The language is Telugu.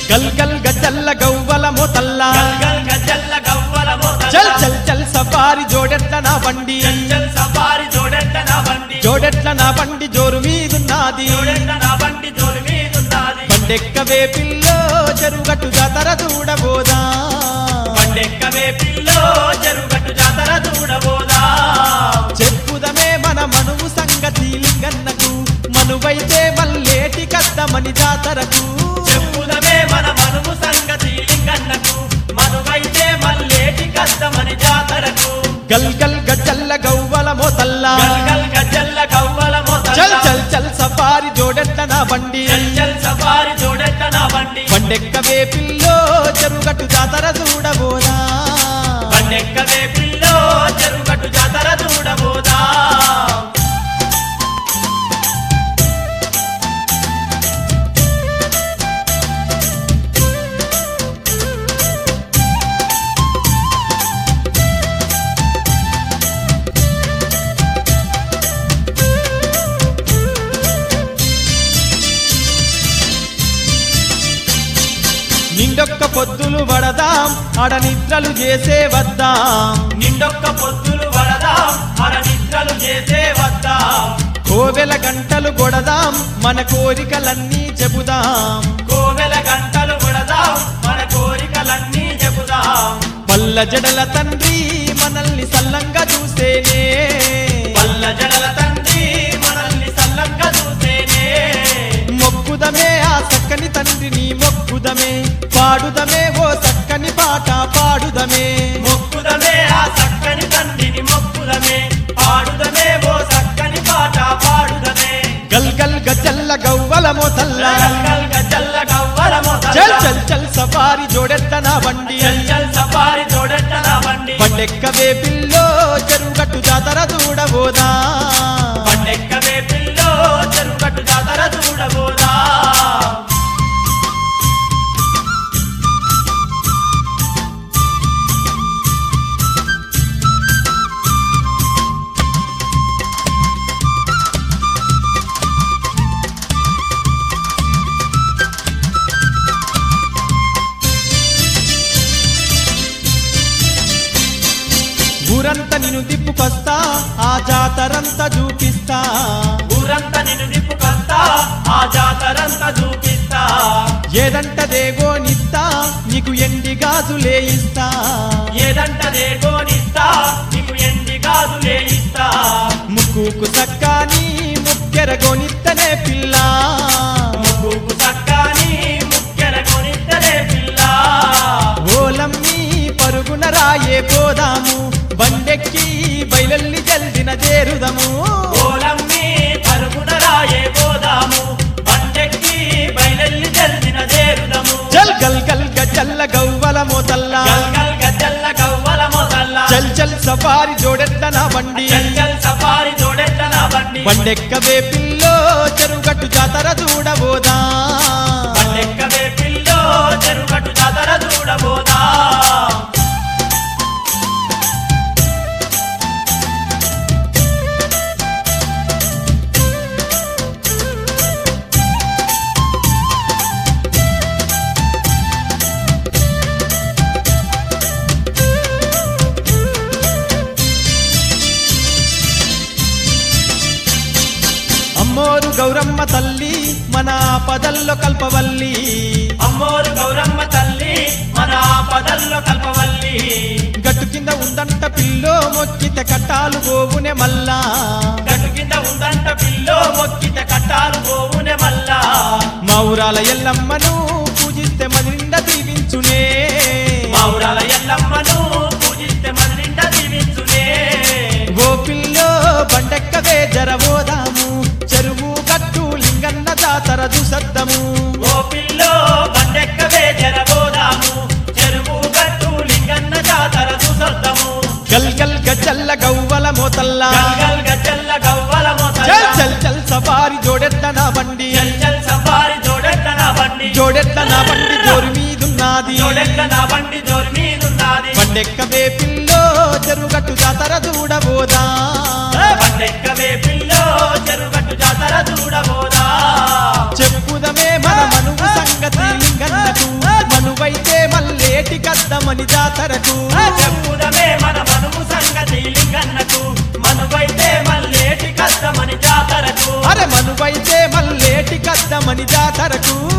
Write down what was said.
గల్ గల్ గజల్ల గవ్వల మోతల్ల గల్గల్ గజ్జల్ల గవ్వల మోతల్ల. చల్ చల్ చల్ సఫారి జోడెట్ల నా బండి చల్ చల్ సఫారి జోడెట్ట నా బండి జోడెట్ల నా బండి జోరు మీదున్నది జోడెట్ట నా బండి జోరు మీదున్నది బండెక్కవే పిల్లో చెరుగట్టు జాతర చూడబోదా బండెక్కవే పిల్లో చెరుగట్టు జాతర చూడబోదా చెప్పుదమే మన మనువు సంగతి లింగన్నకు మనువైతే మల్లేటి కద్దమని జాతరకు చెప్పుదమే మన మనువు సంగతి లింగన్నకు మనువైతే మల్లేటి కష్టమని జాతరకు గల్ గల్ గజల్ల గవ్వల మోతల్లా గల్గల్ గజ్జల్ల గవ్వల మోతల్ల. చల్ చల్ చల్ సఫారి జోడెట్ల నా బండి చల్ చల్ సఫారి జోడెట్ట నా బండి బండెక్కవే పిల్లో చెరుగట్టు జాతర చూడబోదా బండెక్కవే పిల్లో చెరుగట్టు జాతర చూడబోదా నిండొక్క పొద్దులు పడదాం ఆడ నిద్రలు చేసే వద్దాం నిండొక్క పొద్దులు వడదాం మన నిద్రలు చేసే వద్దాం కోవెల గంటలు కొడదాం మన కోరికలన్నీ చెబుదాం కోవెల గంటలు కొడదాం మన కోరికలన్నీ చెబుదాం పల్ల జడల తండ్రి మనల్ని సల్లంగా చూసేనే పల్ల జడల తండ్రి మనల్ని సల్లంగా చూసేనే మొక్కుదమే ఆ చక్కని తండ్రిని మొక్కుదమే పాడుదమే ఓ చక్కని పాట పాడుదమే మొక్కుదమే ఆ చక్కని తండ్రిని మొక్కుదమే పాడుదమే ఓ చక్కని పాట పాడుదమే గల్ గల్ గజల్ల గవ్వల మోతల్ల గల్గల్ గజ్జల్ల గవ్వల మోతల్ల. చల్ చల్ చల్ సఫారి జోడెత్త నా బండి చల్ చల్ సఫారి జోడెట్ట నా బండి బండెక్కవే పిల్లో చెరుగట్టు జాతర చూడబోదా పండెక్కవే పిల్లో చెరుగట్టు జాతర చూడబోదా ఊరంతా నిన్ను తిప్పుకొస్తా ఆ జాతరంతా చూపిస్తా ఊరంతా నిన్ను నిప్పుకొస్తా ఆ జాతరంతా చూపిస్తా ఏదంటదేగో నిస్తా నీకు ఎండి గాజులే ఇస్తా ఏదంటదే గోనిస్తా నీకు ఎండి గాజులే ఇస్తా ముక్కుకు సక్కాని ముక్కెర గోనిత్తనే పిల్ల ముగ్గుకు చక్కని ముక్కెర కొనిద్దరే పిల్ల ఓలమ్మి పరుగున రాయే పోదాము బండెక్కి బయలల్లి జల్దిన చేరుదము ఓలమ్మి పరుగున రాయే పోదాము బండెక్కి బయలెల్లి జల్దిన చేరుదము చల్ గల్ గల్ గజల్ల గవ్వల మోతల్లా గల్గల్ గజ్జల్ల గవ్వల మొదల్ల చల్ చల్ సఫారి జోడెట్ట నా బండి చల్ చల్ సఫారి జోడెట్ట నా బండి బండెక్కవే పిల్లో చెరుగట్టు జాతర చూడబోదా బండెక్కవే పిల్లో చెరుగట్టు జాతర చూడబోదా అమ్మోరు గౌరమ్మ తల్లి మన పదల్లో కల్పవల్లి అమ్మోరు గౌరమ్మ తల్లి మన పదల్లో కల్పవల్లి గట్టు కింద ఉందంట పిల్లో మొక్కితే కట్టాలు గోవునే మల్లా గట్టు కింద ఉందంట పిల్లో మొక్కిత కట్టాలు పోవునే మల్లా మా ఊరాల ఎల్లమ్మను పూజిస్తే మది నిండా దీవించునే మౌరాల ఎల్లమ్మను పూజిస్తే మన నిండా దీవించునే ఓ పిల్లో బండెక్కవే జరబోదాము చెరువు గట్టు లింగన్న జాతర చూసద్దము ఓ పిల్లో బండెక్కవే జరబోదాము చెరువు గట్టు లింగన్న జాతర చూసొద్దాము గల్ గల్ గజల్ల గవ్వల మోతల్లా గల్గల్ గజ్జల్ల గవ్వల చల్ మోతల్ల చల్ చల్ సఫారి జోడెత్త నా బండి చల్ చల్ సఫారి జోడెట్ట నా బండి జోడెత్త నా బండి జోరు మీదున్నది జోడెట్ట నా బండి జోరు మీదున్నది బండెక్కవే పిల్లో చెరుగట్టు జాతర చూడబోదా బండెక్కవే పిల్లో చెరుగట్టు జాతర చూడబోదా చెప్పుదమే మన మనువు సంగతి లింగన్నకు కద్దమని జాతరకు చెప్పుదమే మన మనువు సంగతి లింగన్నకు మనువైతే మల్లేటి కద్దమని జాతరకు అరే మనువైతే మల్లేటి కద్దమని జాతరకు